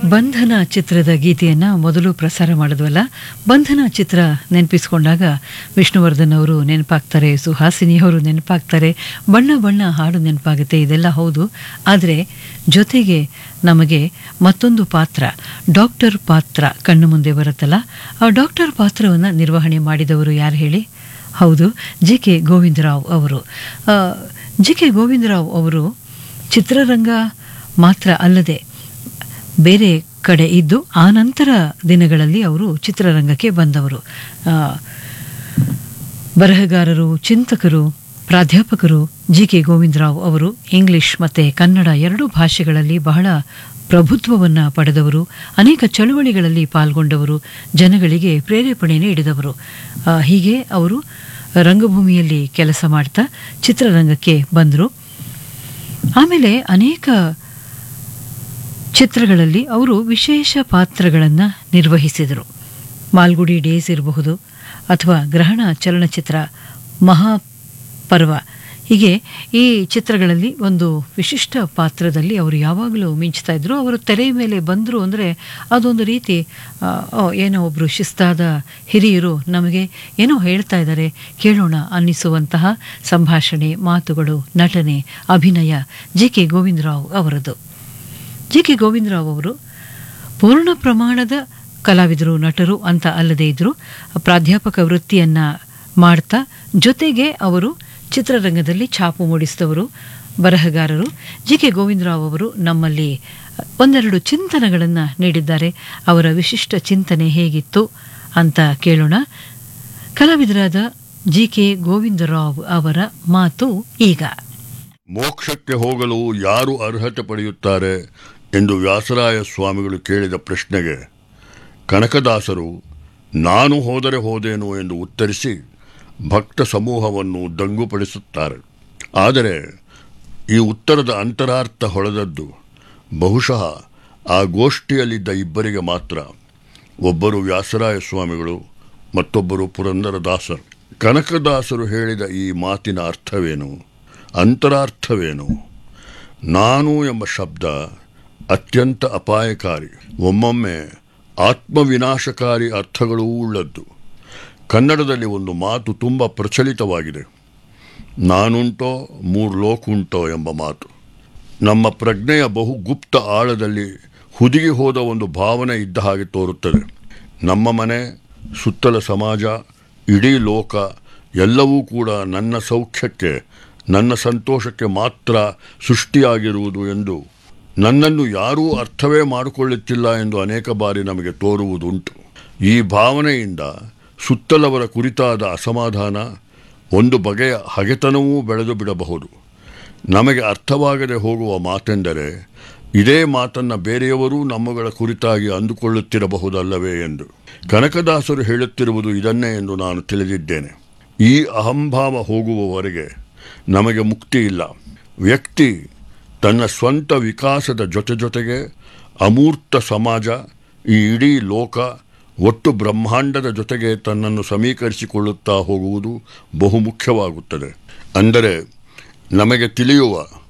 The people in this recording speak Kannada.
ಬಂಧನ ಚಿತ್ರದ ಗೀತೆಯನ್ನು ಮೊದಲು ಪ್ರಸಾರ ಮಾಡಿದ್ವಲ್ಲ ಬಂಧನ ಚಿತ್ರ ನೆನಪಿಸ್ಕೊಂಡಾಗ ವಿಷ್ಣುವರ್ಧನ್ ಅವರು ನೆನಪಾಗ್ತಾರೆ ಸುಹಾಸಿನಿ ಅವರು ನೆನಪಾಗ್ತಾರೆ ಬಣ್ಣ ಬಣ್ಣ ಹಾಡು ನೆನಪಾಗುತ್ತೆ ಇದೆಲ್ಲ ಹೌದು ಆದರೆ ಜೊತೆಗೆ ನಮಗೆ ಮತ್ತೊಂದು ಪಾತ್ರ ಡಾಕ್ಟರ್ ಪಾತ್ರ ಕಣ್ಣು ಮುಂದೆ ಬರುತ್ತಲ್ಲ ಆ ಡಾಕ್ಟರ್ ಪಾತ್ರವನ್ನು ನಿರ್ವಹಣೆ ಮಾಡಿದವರು ಯಾರು ಹೇಳಿ ಹೌದು ಜಿ ಕೆ ಗೋವಿಂದರಾವ್ ಅವರು ಜಿ ಕೆ ಗೋವಿಂದರಾವ್ ಅವರು ಚಿತ್ರರಂಗ ಮಾತ್ರ ಅಲ್ಲದೆ ಬೇರೆ ಕಡೆ ಇದ್ದು ಆ ನಂತರ ದಿನಗಳಲ್ಲಿ ಅವರು ಚಿತ್ರರಂಗಕ್ಕೆ ಬಂದವರು ಆ, ಬರಹಗಾರರು ಚಿಂತಕರು ಪ್ರಾಧ್ಯಾಪಕರು ಜಿ ಕೆ ಗೋವಿಂದರಾವ್ ಅವರು ಇಂಗ್ಲಿಷ್ ಮತ್ತು ಕನ್ನಡ ಎರಡೂ ಭಾಷೆಗಳಲ್ಲಿ ಬಹಳ ಪ್ರಭುತ್ವವನ್ನು ಪಡೆದವರು ಅನೇಕ ಚಳುವಳಿಗಳಲ್ಲಿ ಪಾಲ್ಗೊಂಡವರು ಜನಗಳಿಗೆ ಪ್ರೇರೇಪಣೆ ನೀಡಿದವರು ಆ, ಹೀಗೆ ಅವರು ರಂಗಭೂಮಿಯಲ್ಲಿ ಕೆಲಸ ಮಾಡ್ತಾ ಚಿತ್ರರಂಗಕ್ಕೆ ಬಂದರು ಆಮೇಲೆ ಅನೇಕ ಚಿತ್ರಗಳಲ್ಲಿ ಅವರು ವಿಶೇಷ ಪಾತ್ರಗಳನ್ನು ನಿರ್ವಹಿಸಿದರು ಮಾಲ್ಗುಡಿ ಡೇಸ್ ಇರಬಹುದು ಅಥವಾ ಗ್ರಹಣ ಚಲನಚಿತ್ರ ಮಹಾಪರ್ವ ಹೀಗೆ ಈ ಚಿತ್ರಗಳಲ್ಲಿ ಒಂದು ವಿಶಿಷ್ಟ ಪಾತ್ರದಲ್ಲಿ ಅವರು ಯಾವಾಗಲೂ ಮಿಂಚ್ತಾ ಇದ್ರು ಅವರು ತೆರೆ ಮೇಲೆ ಬಂದರು ಅಂದರೆ ಅದೊಂದು ರೀತಿ ಆ, ಓ, ಏನೋ ಒಬ್ಬರು ಶಿಸ್ತಾದ ಹಿರಿಯರು ನಮಗೆ ಏನೋ ಹೇಳ್ತಾ ಇದ್ದಾರೆ ಕೇಳೋಣ ಅನ್ನಿಸುವಂತಹ ಸಂಭಾಷಣೆ ಮಾತುಗಳು ನಟನೆ ಅಭಿನಯ ಜಿ ಕೆ ಗೋವಿಂದರಾವ್ ಅವರದು ಜಿ ಕೆ ಗೋವಿಂದರಾವ್ ಅವರು ಪೂರ್ಣ ಪ್ರಮಾಣದ ಕಲಾವಿದರು ನಟರು ಅಂತ ಅಲ್ಲದೇ ಇದ್ದರು ಪ್ರಾಧ್ಯಾಪಕ ವೃತ್ತಿಯನ್ನ ಮಾಡ್ತಾ ಜೊತೆಗೆ ಅವರು ಚಿತ್ರರಂಗದಲ್ಲಿ ಛಾಪು ಮೂಡಿಸಿದವರು ಬರಹಗಾರರು ಜಿ ಕೆ ಗೋವಿಂದರಾವ್ ಅವರು ನಮ್ಮಲ್ಲಿ ಒಂದೆರಡು ಚಿಂತನೆಗಳನ್ನು ನೀಡಿದ್ದಾರೆ ಅವರ ವಿಶಿಷ್ಟ ಚಿಂತನೆ ಹೇಗಿತ್ತು ಅಂತ ಕೇಳೋಣ ಕಲಾವಿದರಾದ ಜಿ ಕೆ ಗೋವಿಂದರಾವ್ ಅವರ ಮಾತು ಈಗ ಮೋಕ್ಷಕ್ಕೆ ಹೋಗಲು ಯಾರು ಅರ್ಹತೆ ಪಡೆಯುತ್ತಾರೆ ಎಂದು ವ್ಯಾಸರಾಯ ಸ್ವಾಮಿಗಳು ಕೇಳಿದ ಪ್ರಶ್ನೆಗೆ ಕನಕದಾಸರು ನಾನು ಹೋದರೆ ಹೋದೇನು ಎಂದು ಉತ್ತರಿಸಿ ಭಕ್ತ ಸಮೂಹವನ್ನು ದಂಗುಪಡಿಸುತ್ತಾರೆ ಆದರೆ ಈ ಉತ್ತರದ ಅಂತರಾರ್ಥ ಹೊಳೆದದ್ದು ಬಹುಶಃ ಆ ಗೋಷ್ಠಿಯಲ್ಲಿದ್ದ ಇಬ್ಬರಿಗೆ ಮಾತ್ರ ಒಬ್ಬರು ವ್ಯಾಸರಾಯ ಸ್ವಾಮಿಗಳು ಮತ್ತೊಬ್ಬರು ಪುರಂದರದಾಸರು ಕನಕದಾಸರು ಹೇಳಿದ ಈ ಮಾತಿನ ಅರ್ಥವೇನು ಅಂತರಾರ್ಥವೇನು ನಾನು ಎಂಬ ಶಬ್ದ ಅತ್ಯಂತ ಅಪಾಯಕಾರಿ ಒಮ್ಮೊಮ್ಮೆ ಆತ್ಮವಿನಾಶಕಾರಿ ಅರ್ಥಗಳೂ ಉಳ್ಳದ್ದು ಕನ್ನಡದಲ್ಲಿ ಒಂದು ಮಾತು ತುಂಬ ಪ್ರಚಲಿತವಾಗಿದೆ ನಾನುಂಟೋ ಮೂರು ಲೋಕುಂಟೋ ಎಂಬ ಮಾತು ನಮ್ಮ ಪ್ರಜ್ಞೆಯ ಬಹು ಗುಪ್ತ ಆಳದಲ್ಲಿ ಹುದುಗಿ ಹೋದ ಒಂದು ಭಾವನೆ ಇದ್ದ ಹಾಗೆ ತೋರುತ್ತದೆ ನಮ್ಮ ಮನೆ ಸುತ್ತಲ ಸಮಾಜ ಇಡೀ ಲೋಕ ಎಲ್ಲವೂ ಕೂಡ ನನ್ನ ಸೌಖ್ಯಕ್ಕೆ ನನ್ನ ಸಂತೋಷಕ್ಕೆ ಮಾತ್ರ ಸೃಷ್ಟಿಯಾಗಿರುವುದು ಎಂದು ನನ್ನನ್ನು ಯಾರೂ ಅರ್ಥವೇ ಮಾಡಿಕೊಳ್ಳುತ್ತಿಲ್ಲ ಎಂದು ಅನೇಕ ಬಾರಿ ನಮಗೆ ತೋರುವುದುಂಟು ಈ ಭಾವನೆಯಿಂದ ಸುತ್ತಲವರ ಕುರಿತಾದ ಅಸಮಾಧಾನ ಒಂದು ಬಗೆಯ ಹಗೆತನವೂ ಬೆಳೆದು ಬಿಡಬಹುದು ನಮಗೆ ಅರ್ಥವಾಗದೆ ಹೋಗುವ ಮಾತೆಂದರೆ ಇದೇ ಮಾತನ್ನು ಬೇರೆಯವರೂ ನಮ್ಮಗಳ ಕುರಿತಾಗಿ ಅಂದುಕೊಳ್ಳುತ್ತಿರಬಹುದಲ್ಲವೇ ಎಂದು ಕನಕದಾಸರು ಹೇಳುತ್ತಿರುವುದು ಇದನ್ನೇ ಎಂದು ನಾನು ತಿಳಿದಿದ್ದೇನೆ ಈ ಅಹಂಭಾವ ಹೋಗುವವರೆಗೆ ನಮಗೆ ಮುಕ್ತಿ ಇಲ್ಲ ವ್ಯಕ್ತಿ ತನ್ನ ಸ್ವಂತ ವಿಕಾಸದ ಜೊತೆ ಜೊತೆಗೆ ಅಮೂರ್ತ ಸಮಾಜ ಈ ಇಡೀ ಲೋಕ ಒಟ್ಟು ಬ್ರಹ್ಮಾಂಡದ ಜೊತೆಗೆ ತನ್ನನ್ನು ಸಮೀಕರಿಸಿಕೊಳ್ಳುತ್ತಾ ಹೋಗುವುದು ಬಹುಮುಖ್ಯವಾಗುತ್ತದೆ ಅಂದರೆ ನಮಗೆ ತಿಳಿಯುವ